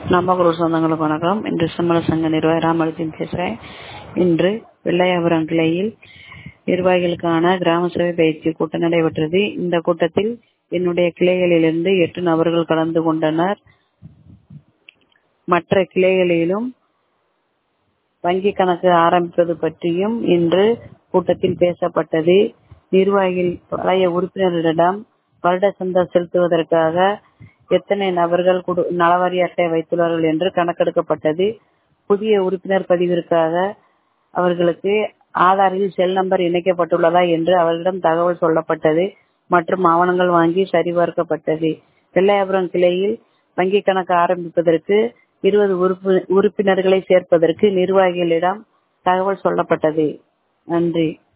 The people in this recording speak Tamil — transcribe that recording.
நாமக்கல் சொந்தங்களுக்கு வணக்கம் இன்று சம்மள சங்க நிர்வாகி ராமலட்சுமி பேசுறேன் இன்று வெள்ளையாபுரம் கிளையில் நிர்வாகிகளுக்கான கிராம சபை பயிற்சி கூட்டம் நடைபெற்றது இந்த கூட்டத்தில் என்னுடைய கிளைகளிலிருந்து எட்டு நபர்கள் கலந்து கொண்டனர் மற்ற கிளைகளிலும் வங்கி கணக்கு ஆரம்பிப்பது பற்றியும் இன்று கூட்டத்தில் பேசப்பட்டது நிர்வாகிகள் பழைய உறுப்பினர்களிடம் வருட சந்தா செலுத்துவதற்காக எத்தனை நபர்கள் குடு- நலவாரி அட்டை வைத்துள்ளார்கள் என்று கணக்கெடுக்கப்பட்டது புதிய உறுப்பினர் பதிவிற்காக அவர்களுக்கு ஆதாரில் செல் நம்பர் இணைக்கப்பட்டுள்ளதா என்று அவர்களிடம் தகவல் சொல்லப்பட்டது மற்றும் ஆவணங்கள் வாங்கி சரிபார்க்கப்பட்டது வெள்ளையாபுரம் கிளையில் வங்கி கணக்கு ஆரம்பிப்பதற்கு இருபது உறுப்பு- உறுப்பினர்களை சேர்ப்பதற்கு நிர்வாகிகளிடம் தகவல் சொல்லப்பட்டது நன்றி